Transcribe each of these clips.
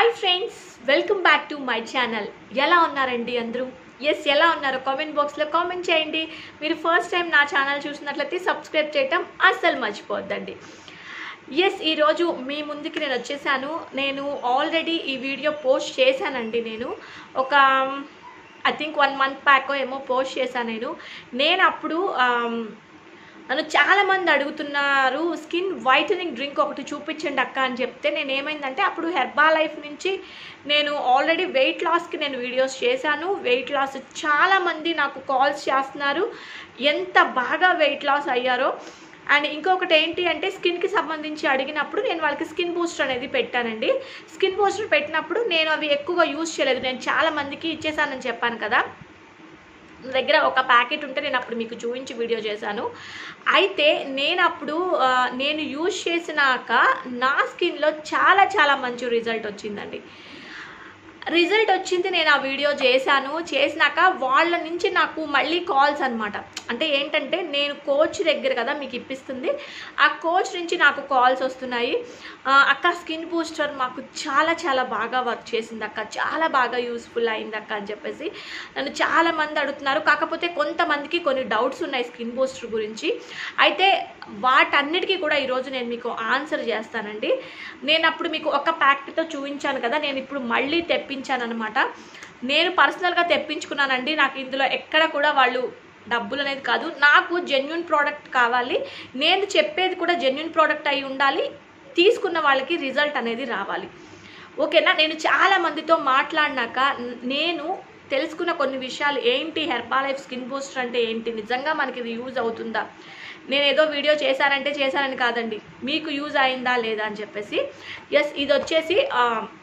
hi friends welcome back to my channel ఎలా ఉన్నారండి అందరూ ఎస్ ఎలా ఉన్నారు కామెంట్ బాక్స్లో కామెంట్ చేయండి మీరు ఫస్ట్ టైం నా ఛానల్ చూసినట్లయితే సబ్స్క్రైబ్ చేయటం అస్సలు మర్చిపోద్దండి ఎస్ ఈరోజు మీ ముందుకి నేను వచ్చేసాను నేను ఆల్రెడీ ఈ వీడియో పోస్ట్ చేశానండి నేను ఒక I think one month back ఏమో పోస్ట్ చేశాను నేను నేను అప్పుడు ఆమ్, నన్ను చాలామంది అడుగుతున్నారు స్కిన్ వైటనింగ్ డ్రింక్ ఒకటి చూపించండి అక్క అని చెప్తే నేను ఏమైందంటే అప్పుడు హెర్బా లైఫ్ నుంచి నేను ఆల్రెడీ వెయిట్ లాస్కి నేను వీడియోస్ చేశాను వెయిట్ లాస్ చాలామంది నాకు కాల్స్ చేస్తున్నారు ఎంత బాగా వెయిట్ లాస్ అయ్యారో అండ్ ఇంకొకటి ఏంటి అంటే స్కిన్కి సంబంధించి అడిగినప్పుడు నేను వాళ్ళకి స్కిన్ బూస్టర్ అనేది పెట్టానండి స్కిన్ బూస్టర్ పెట్టినప్పుడు నేను అవి ఎక్కువగా యూజ్ చేయలేదు నేను చాలా మందికి ఇచ్చేసానని చెప్పాను కదా నా దగ్గర ఒక ప్యాకెట్ ఉంటే నేను అప్పుడు మీకు చూపించి వీడియో చేశాను అయితే నేను అప్పుడు ఆ, నేను యూజ్ చేసినాక నా స్కిన్లో చాలా చాలా మంచి రిజల్ట్ వచ్చిందండి రిజల్ట్ వచ్చింది నేను ఆ వీడియో చేశాను చేసినాక వాళ్ళ నుంచి నాకు మళ్ళీ కాల్స్ అనమాట అంటే ఏంటంటే నేను కోచ్ దగ్గర కదా మీకు ఇప్పిస్తుంది ఆ కోచ్ నుంచి నాకు కాల్స్ వస్తున్నాయి ఆ, అక్క స్కిన్ బూస్టర్ మాకు చాలా చాలా బాగా వర్క్ చేసింది అక్క చాలా బాగా యూస్ఫుల్ అయింది అక్క అని చెప్పేసి నన్ను చాలా మంది అడుగుతున్నారు కాకపోతే కొంతమందికి కొన్ని డౌట్స్ ఉన్నాయి స్కిన్ బూస్టర్ గురించి అయితే వాటన్నిటికీ కూడా ఈరోజు నేను మీకు ఆన్సర్ చేస్తానండి నేను అప్పుడు మీకు ఒక ప్యాకెట్తో చూపించాను కదా నేను ఇప్పుడు మళ్ళీ తెప్పించాను అనమాట నేను పర్సనల్గా తెప్పించుకున్నానండి నాకు ఇందులో ఎక్కడ కూడా వాళ్ళు డబ్బులు అనేది కాదు నాకు జెన్యున్ ప్రోడక్ట్ కావాలి నేను చెప్పేది కూడా జెన్యున్ ప్రోడక్ట్ అయి ఉండాలి తీసుకున్న వాళ్ళకి రిజల్ట్ అనేది రావాలి ఓకేనా నేను చాలా మందితో మాట్లాడినాక న- నేను తెలుసుకున్న కొన్ని విషయాలు ఏంటి హెర్బా లైఫ్ స్కిన్ బూస్టర్ అంటే ఏంటి నిజంగా మనకి ఇది యూజ్ అవుతుందా నేను ఏదో వీడియో చేశానంటే చేశానని కాదండి మీకు యూజ్ అయిందా లేదా అని చెప్పేసి ఎస్ ఇది వచ్చేసి ఆ,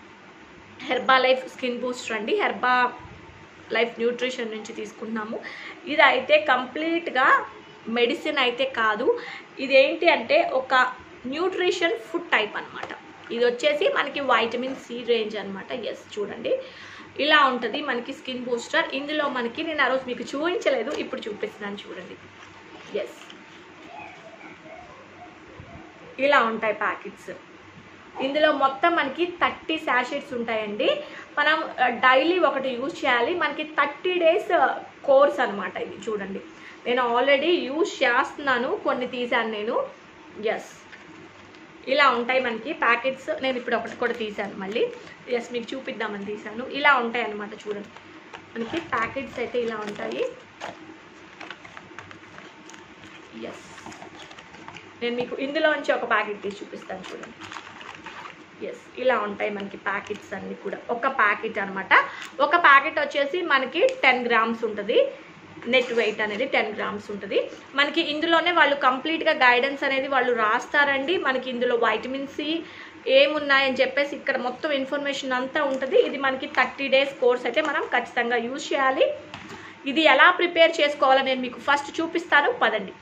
హెర్బా లైఫ్ స్కిన్ బూస్టర్ అండి హెర్బా లైఫ్ న్యూట్రిషన్ నుంచి తీసుకున్నాము ఇది అయితే కంప్లీట్గా మెడిసిన్ అయితే కాదు ఇది ఏంటి అంటే ఒక న్యూట్రిషన్ ఫుడ్ టైప్ అన్నమాట ఇది వచ్చేసి మనకి వైటమిన్ సి రేంజ్ అనమాట ఎస్ చూడండి ఇలా ఉంటుంది మనకి స్కిన్ బూస్టర్ ఇందులో మనకి నేను ఆ రోజు మీకు చూపించలేదు ఇప్పుడు చూపిస్తున్నాను చూడండి ఎస్ ఇలా ఉంటాయి ప్యాకెట్స్ ఇందులో మొత్తం మనకి థర్టీ శాషెట్స్ ఉంటాయండి మనం డైలీ ఒకటి యూజ్ చేయాలి మనకి థర్టీ డేస్ కోర్స్ అనమాట ఇది చూడండి నేను ఆల్రెడీ యూజ్ చేస్తున్నాను కొన్ని తీసాను నేను ఎస్ ఇలా ఉంటాయి మనకి ప్యాకెట్స్ నేను ఇప్పుడు ఒకటి కూడా తీసాను మళ్ళీ ఎస్ మీకు చూపిద్దామని తీసాను ఇలా ఉంటాయి అన్నమాట చూడండి మనకి ప్యాకెట్స్ అయితే ఇలా ఉంటాయి ఎస్ నేను మీకు ఇందులోంచి ఒక ప్యాకెట్ తీసి చూపిస్తాను చూడండి ఎస్ ఇలా ఉంటాయి మనకి ప్యాకెట్స్ అన్నీ కూడా ఒక ప్యాకెట్ అనమాట ఒక ప్యాకెట్ వచ్చేసి మనకి టెన్ గ్రామ్స్ ఉంటుంది నెట్ వెయిట్ అనేది టెన్ గ్రామ్స్ ఉంటుంది మనకి ఇందులోనే వాళ్ళు కంప్లీట్గా గైడెన్స్ అనేది వాళ్ళు రాస్తారండి మనకి ఇందులో వైటమిన్ సి ఏమున్నాయని చెప్పేసి ఇక్కడ మొత్తం ఇన్ఫర్మేషన్ అంతా ఉంటుంది ఇది మనకి థర్టీ డేస్ కోర్స్ అయితే మనం ఖచ్చితంగా యూజ్ చేయాలి ఇది ఎలా ప్రిపేర్ చేసుకోవాలో నేను మీకు ఫస్ట్ చూపిస్తాను పదండి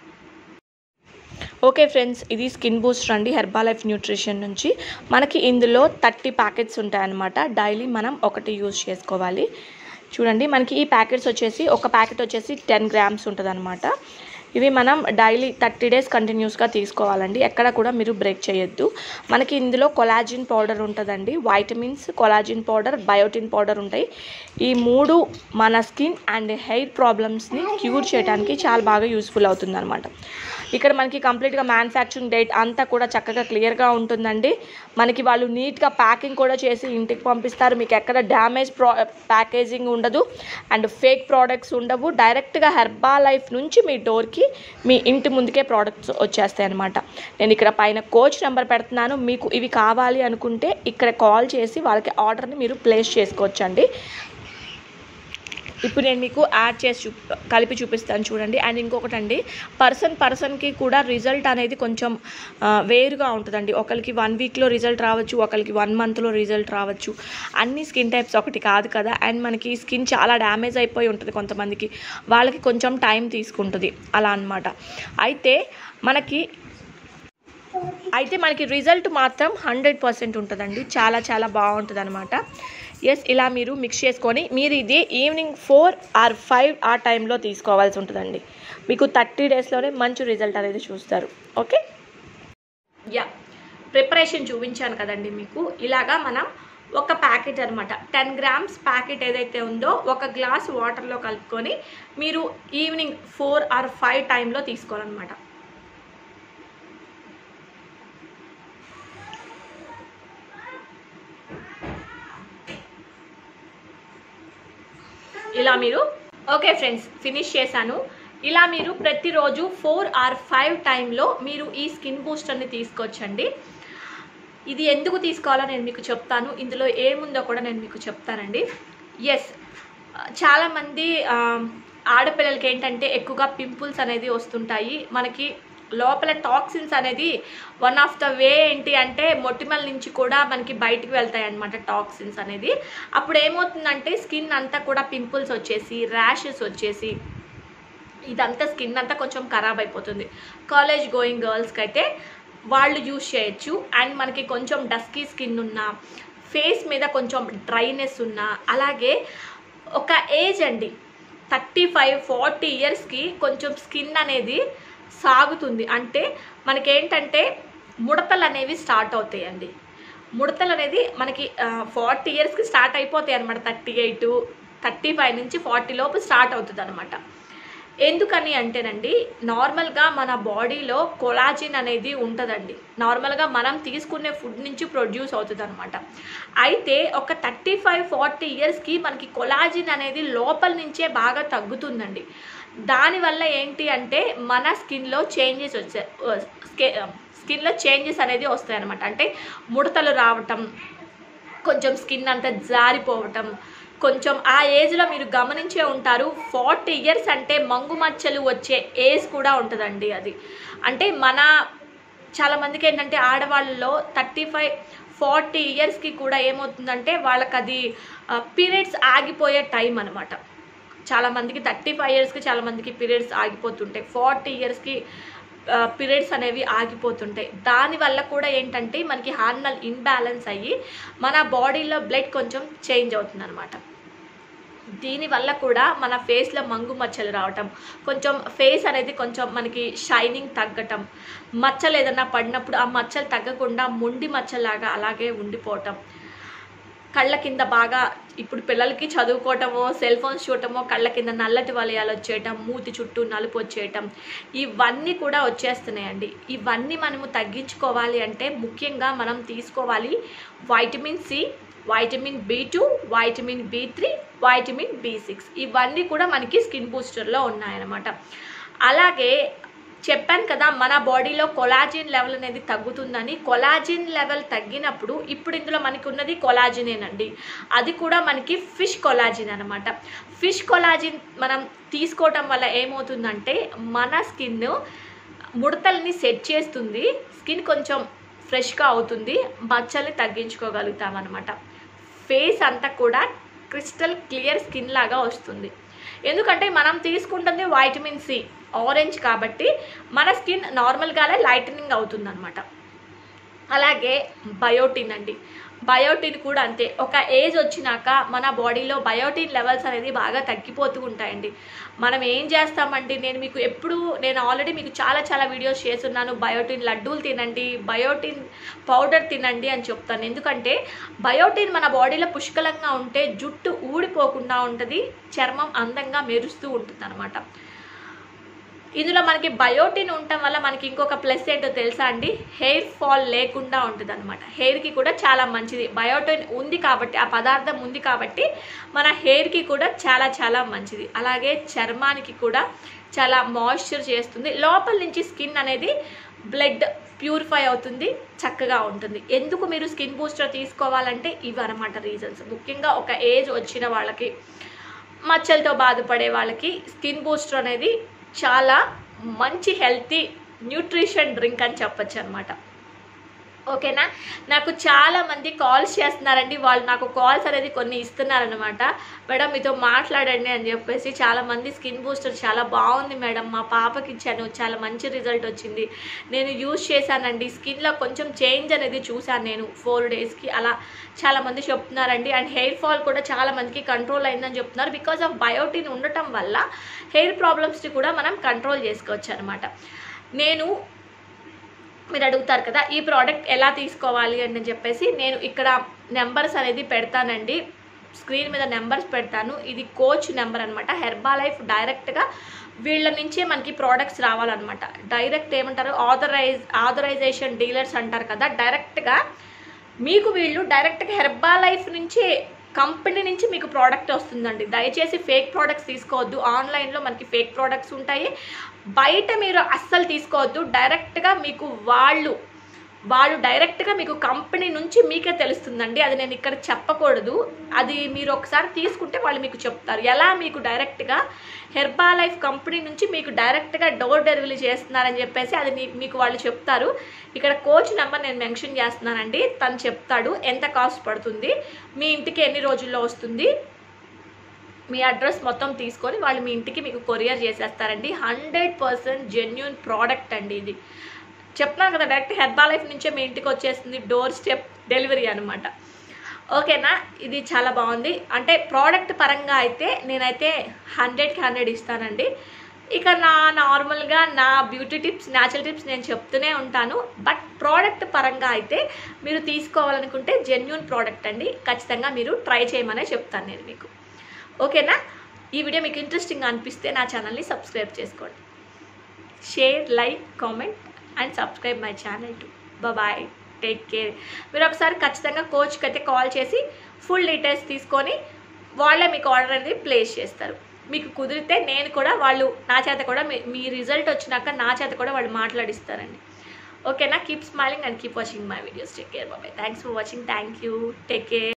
ఓకే ఫ్రెండ్స్ ఇది స్కిన్ బూస్టర్ అండి హెర్బా లైఫ్ న్యూట్రిషన్ నుంచి మనకి ఇందులో థర్టీ ప్యాకెట్స్ ఉంటాయన్నమాట డైలీ మనం ఒకటి యూజ్ చేసుకోవాలి చూడండి మనకి ఈ ప్యాకెట్స్ వచ్చేసి ఒక ప్యాకెట్ వచ్చేసి టెన్ గ్రామ్స్ ఉంటుంది ఇవి మనం డైలీ థర్టీ డేస్ కంటిన్యూస్గా తీసుకోవాలండి ఎక్కడ కూడా మీరు బ్రేక్ చేయొద్దు మనకి ఇందులో కొలాజిన్ పౌడర్ ఉంటుందండి vitamins collagen powder biotin powder ఉంటాయి ఈ మూడు మన స్కిన్ అండ్ హెయిర్ ప్రాబ్లమ్స్ని క్యూర్ చేయడానికి చాలా బాగా యూస్ఫుల్ అవుతుంది అనమాట ఇక్కడ మనకి కంప్లీట్గా మ్యానుఫ్యాక్చరింగ్ డేట్ అంతా కూడా చక్కగా క్లియర్గా ఉంటుందండి మనకి వాళ్ళు నీట్గా ప్యాకింగ్ కూడా చేసి ఇంటికి పంపిస్తారు మీకు ఎక్కడ డ్యామేజ్ ప్రో ప్యాకేజింగ్ ఉండదు అండ్ ఫేక్ ప్రోడక్ట్స్ ఉండవు డైరెక్ట్గా హెర్బా లైఫ్ నుంచి మీ డోర్కి మీ ఇంటి ముందుకే ప్రోడక్ట్స్ వచ్చేస్తాయి అనమాట నేను ఇక్కడ పైన కోచ్ నెంబర్ పెడుతున్నాను మీకు ఇవి కావాలి అనుకుంటే ఇక్కడ కాల్ చేసి వాళ్ళకి ఆర్డర్ని మీరు ప్లేస్ చేసుకోవచ్చండి ఇప్పుడు నేను మీకు యాడ్ చేసి చూ కలిపి చూపిస్తాను చూడండి అండ్ ఇంకొకటి అండి పర్సన్ పర్సన్కి కూడా రిజల్ట్ అనేది కొంచెం ఆ, వేరుగా ఉంటుందండి ఒకరికి వన్ వీక్లో రిజల్ట్ రావచ్చు ఒకరికి వన్ మంత్లో రిజల్ట్ రావచ్చు అన్ని స్కిన్ టైప్స్ ఒకటి కాదు కదా అండ్ మనకి స్కిన్ చాలా డ్యామేజ్ అయిపోయి ఉంటుంది కొంతమందికి వాళ్ళకి కొంచెం టైం తీసుకుంటుంది అలా అన్నమాట అయితే మనకి అయితే మనకి రిజల్ట్ మాత్రం హండ్రెడ్ పర్సెంట్ ఉంటుందండి చాలా చాలా బాగుంటుంది అనమాట ఎస్ ఇలా మీరు మిక్స్ చేసుకొని మీరు ఇది ఈవినింగ్ ఫోర్ ఆర్ ఫైవ్ ఆ టైంలో తీసుకోవాల్సి ఉంటుందండి మీకు థర్టీ డేస్లోనే మంచి రిజల్ట్ అనేది చూస్తారు ఓకే యా ప్రిపరేషన్ చూపించాను కదండి మీకు ఇలాగా మనం ఒక ప్యాకెట్ అనమాట టెన్ గ్రామ్స్ ప్యాకెట్ ఏదైతే ఉందో ఒక గ్లాస్ వాటర్లో కలుపుకొని మీరు ఈవినింగ్ ఫోర్ ఆర్ ఫైవ్ టైంలో తీసుకోవాలన్నమాట ఇలా మీరు ఓకే ఫ్రెండ్స్ ఫినిష్ చేశాను ఇలా మీరు ప్రతిరోజు ఫోర్ ఆర్ ఫైవ్ టైంలో మీరు ఈ స్కిన్ బూస్టర్ని తీసుకోవచ్చండి ఇది ఎందుకు తీసుకోవాలో నేను మీకు చెప్తాను ఇందులో ఏముందో కూడా నేను మీకు చెప్తానండి ఎస్ చాలామంది ఆ, ఆడపిల్లలకి ఏంటంటే ఎక్కువగా పింపుల్స్ అనేది వస్తుంటాయి మనకి లోపల టాక్సిన్స్ అనేది వన్ ఆఫ్ ద వే ఏంటి అంటే మొటిమల నుంచి కూడా మనకి బయటికి వెళ్తాయి అనమాట టాక్సిన్స్ అనేది అప్పుడు ఏమవుతుందంటే స్కిన్ అంతా కూడా పింపుల్స్ వచ్చేసి ర్యాషెస్ వచ్చేసి ఇదంతా స్కిన్ అంతా కొంచెం ఖరాబ్ అయిపోతుంది కాలేజ్ గోయింగ్ గర్ల్స్కి అయితే వాళ్ళు యూజ్ చేయొచ్చు అండ్ మనకి కొంచెం డస్కీ స్కిన్ ఉన్న ఫేస్ మీద కొంచెం డ్రైనెస్ ఉన్న అలాగే ఒక ఏజ్ అండి థర్టీ ఫైవ్ ఫార్టీ ఇయర్స్కి కొంచెం స్కిన్ అనేది సాగుతుంది అంటే మనకేంటంటే ముడతలు అనేవి స్టార్ట్ అవుతాయండి ముడతలు అనేది మనకి ఫార్టీ ఇయర్స్కి స్టార్ట్ అయిపోతాయి అనమాట థర్టీ ఎయిట్ థర్టీ ఫైవ్ నుంచి ఫార్టీ లోపు స్టార్ట్ అవుతుంది అనమాట ఎందుకని అంటేనండి నార్మల్గా మన బాడీలో కొలాజిన్ అనేది ఉంటుందండి నార్మల్గా మనం తీసుకునే ఫుడ్ నుంచి ప్రొడ్యూస్ అవుతుంది అనమాట అయితే ఒక థర్టీ ఫైవ్ ఫార్టీ ఇయర్స్కి మనకి కొలాజిన్ అనేది లోపల నుంచే బాగా తగ్గుతుందండి దానివల్ల ఏంటి అంటే మన స్కిన్లో చేంజెస్ వచ్చే స్కిన్లో చేంజెస్ అనేది వస్తాయి అనమాట అంటే ముడతలు రావటం కొంచెం స్కిన్ అంతా జారిపోవటం కొంచెం ఆ ఏజ్లో మీరు గమనించే ఉంటారు ఫార్టీ ఇయర్స్ అంటే మంగు మచ్చలు వచ్చే ఏజ్ కూడా ఉంటుందండి అది అంటే మన చాలా మందికి ఏంటంటే ఆడవాళ్ళలో థర్టీ ఫైవ్ ఫార్టీ ఇయర్స్కి కూడా ఏమవుతుందంటే వాళ్ళకి అది పీరియడ్స్ ఆగిపోయే టైం అనమాట చాలా మందికి థర్టీ ఫైవ్ ఇయర్స్కి చాలా మందికి పీరియడ్స్ ఆగిపోతుంటాయి ఫార్టీ ఇయర్స్కి పీరియడ్స్ అనేవి ఆగిపోతుంటాయి దానివల్ల కూడా ఏంటంటే మనకి హార్మోనల్ ఇన్బ్యాలెన్స్ అయ్యి మన బాడీలో బ్లడ్ కొంచెం చేంజ్ అవుతుంది అనమాట దీనివల్ల కూడా మన ఫేస్లో మంగు మచ్చలు రావటం కొంచెం ఫేస్ అనేది కొంచెం మనకి షైనింగ్ తగ్గటం మచ్చలు ఏదన్నా పడినప్పుడు ఆ మచ్చలు తగ్గకుండా మొండి మచ్చలాగా అలాగే ఉండిపోవటం కళ్ళ కింద బాగా ఇప్పుడు పిల్లలకి చదువుకోవటమో సెల్ ఫోన్స్ చూడటమో కళ్ళ కింద నల్లటి వలయాలు వచ్చేయటం మూతి చుట్టూ నలుపు వచ్చేయటం ఇవన్నీ కూడా వచ్చేస్తున్నాయండి ఇవన్నీ మనము తగ్గించుకోవాలి అంటే ముఖ్యంగా మనం తీసుకోవాలి vitamin C vitamin B two vitamin B three vitamin B six ఇవన్నీ కూడా మనకి స్కిన్ బూస్టర్లో ఉన్నాయన్నమాట అలాగే చెప్పాను కదా మన బాడీలో కొలాజిన్ లెవెల్ అనేది తగ్గుతుందని కొలాజిన్ లెవెల్ తగ్గినప్పుడు ఇప్పుడు ఇందులో మనకి ఉన్నది కొలాజినేనండి అది కూడా మనకి ఫిష్ కొలాజిన్ అనమాట ఫిష్ కొలాజిన్ మనం తీసుకోవటం వల్ల ఏమవుతుందంటే మన స్కిన్ ముడతల్ని సెట్ చేస్తుంది స్కిన్ కొంచెం ఫ్రెష్గా అవుతుంది మచ్చల్ని తగ్గించుకోగలుగుతాం అనమాట ఫేస్ అంతా కూడా క్రిస్టల్ క్లియర్ స్కిన్ లాగా వస్తుంది ఎందుకంటే మనం తీసుకుంటుంది వైటమిన్ సి ఆరెంజ్ కాబట్టి మన స్కిన్ నార్మల్గానే లైటనింగ్ అవుతుంది అనమాట అలాగే బయోటిన్ అండి బయోటిన్ కూడా అంతే ఒక ఏజ్ వచ్చినాక మన బాడీలో బయోటిన్ లెవెల్స్ అనేది బాగా తగ్గిపోతూ ఉంటాయండి మనం ఏం చేస్తామండి నేను మీకు ఎప్పుడు నేను ఆల్రెడీ మీకు చాలా చాలా వీడియోస్ చేస్తున్నాను బయోటిన్ లడ్డూలు తినండి బయోటిన్ పౌడర్ తినండి అని చెప్తాను ఎందుకంటే బయోటిన్ మన బాడీలో పుష్కలంగా ఉంటే జుట్టు ఊడిపోకుండా ఉంటుంది చర్మం అందంగా మెరుస్తూ ఉంటుంది అనమాట ఇందులో మనకి బయోటిన్ ఉండటం వల్ల మనకి ఇంకొక ప్లస్ ఏంటో తెలుసా అండి హెయిర్ ఫాల్ లేకుండా ఉంటుంది అనమాట హెయిర్కి కూడా చాలా మంచిది బయోటిన్ ఉంది కాబట్టి ఆ పదార్థం ఉంది కాబట్టి మన హెయిర్కి కూడా చాలా చాలా మంచిది అలాగే చర్మానికి కూడా చాలా మాయిశ్చర్ చేస్తుంది లోపల నుంచి స్కిన్ అనేది బ్లడ్ ప్యూరిఫై అవుతుంది చక్కగా ఉంటుంది ఎందుకు మీరు స్కిన్ బూస్టర్ తీసుకోవాలంటే ఇవి అనమాట రీజన్స్ ముఖ్యంగా ఒక ఏజ్ వచ్చిన వాళ్ళకి మచ్చలతో బాధపడే వాళ్ళకి స్కిన్ బూస్టర్ అనేది చాలా మంచి హెల్తీ న్యూట్రిషన్ డ్రింక్ అని చెప్పొచ్చు అనమాట ఓకేనా నాకు చాలా మంది కాల్స్ చేస్తున్నారండి వాళ్ళు నాకు కాల్స్ అనేది కొన్ని ఇస్తున్నారనమాట మేడం మీతో మాట్లాడండి అని చెప్పేసి చాలా మంది స్కిన్ బూస్టర్ చాలా బాగుంది మేడం మా పాపకి ఇచ్చాను చాలా మంచి రిజల్ట్ వచ్చింది నేను యూజ్ చేశానండి స్కిన్లో కొంచెం చేంజ్ అనేది చూశాను నేను ఫోర్ డేస్కి అలా చాలా మంది చెప్తున్నారండి అండ్ హెయిర్ ఫాల్ కూడా చాలా మందికి కంట్రోల్ అయిందని చెప్తున్నారు బికాజ్ ఆఫ్ బయోటిన్ ఉండటం వల్ల హెయిర్ ప్రాబ్లమ్స్ని కూడా మనం కంట్రోల్ చేసుకోవచ్చు అనమాట నేను మీరు అడుగుతారు కదా ఈ ప్రోడక్ట్ ఎలా తీసుకోవాలి అని చెప్పేసి నేను ఇక్కడ నెంబర్స్ అనేది పెడతానండి స్క్రీన్ మీద నెంబర్స్ పెడతాను ఇది కోచ్ నెంబర్ అనమాట హెర్బా లైఫ్ డైరెక్ట్గా వీళ్ళ నుంచే మనకి ప్రోడక్ట్స్ రావాలన్నమాట డైరెక్ట్ ఏమంటారు ఆథరైజ్ ఆథరైజేషన్ డీలర్స్ అంటారు కదా డైరెక్ట్గా మీకు వీళ్ళు డైరెక్ట్గా హెర్బా లైఫ్ నుంచే కంపెనీ నుంచి మీకు ప్రోడక్ట్ వస్తుందండి దయచేసి ఫేక్ ప్రోడక్ట్స్ తీసుకోవద్దు ఆన్లైన్లో మనకి ఫేక్ ప్రోడక్ట్స్ ఉంటాయి బయట మీరు అస్సలు తీసుకోవద్దు డైరెక్ట్గా మీకు వాళ్ళు వాళ్ళు డైరెక్ట్గా మీకు కంపెనీ నుంచి మీకే తెలుస్తుందండి అది నేను ఇక్కడ చెప్పకూడదు అది మీరు ఒకసారి తీసుకుంటే వాళ్ళు మీకు చెప్తారు ఎలా మీకు డైరెక్ట్గా హెర్బా లైఫ్ కంపెనీ నుంచి మీకు డైరెక్ట్గా డోర్ డెలివరీ చేస్తున్నారని చెప్పేసి అది మీ- మీకు వాళ్ళు చెప్తారు ఇక్కడ కోచ్ నెంబర్ నేను మెన్షన్ చేస్తున్నానండి తను చెప్తాడు ఎంత కాస్ట్ పడుతుంది మీ ఇంటికి ఎన్ని రోజుల్లో వస్తుంది మీ అడ్రస్ మొత్తం తీసుకొని వాళ్ళు మీ ఇంటికి మీకు కొరియర్ చేసేస్తారండి హండ్రెడ్ పర్సెంట్ జెన్యున్ ప్రోడక్ట్ అండి ఇది చెప్తున్నాను కదా డైరెక్ట్ హెర్బా లైఫ్ నుంచే మీ ఇంటికి వచ్చేస్తుంది డోర్ స్టెప్ డెలివరీ అనమాట ఓకేనా ఇది చాలా బాగుంది అంటే ప్రోడక్ట్ పరంగా అయితే నేనైతే హండ్రెడ్కి హండ్రెడ్ ఇస్తానండి ఇక నా నార్మల్గా నా బ్యూటీ టిప్స్ న్యాచురల్ టిప్స్ నేను చెప్తూనే ఉంటాను బట్ ప్రోడక్ట్ పరంగా అయితే మీరు తీసుకోవాలనుకుంటే జెన్యున్ ప్రోడక్ట్ అండి ఖచ్చితంగా మీరు ట్రై చేయమనే చెప్తాను నేను మీకు ఓకేనా ఈ వీడియో మీకు ఇంట్రెస్టింగ్ అనిపిస్తే నా ఛానల్ని సబ్స్క్రైబ్ చేసుకోండి share like comment and subscribe my channel to bye take care మీరు ఒకసారి ఖచ్చితంగా కోచ్కి అయితే కాల్ చేసి ఫుల్ డీటెయిల్స్ తీసుకొని వాళ్ళే మీకు ఆర్డర్ అనేది ప్లేస్ చేస్తారు మీకు కుదిరితే నేను కూడా వాళ్ళు నా చేత కూడా మీ మీ రిజల్ట్ వచ్చినాక నా చేత కూడా వాళ్ళు మాట్లాడిస్తారండి ఓకేనా keep smiling and keep watching my videos take care bye bye thanks for watching thank you take care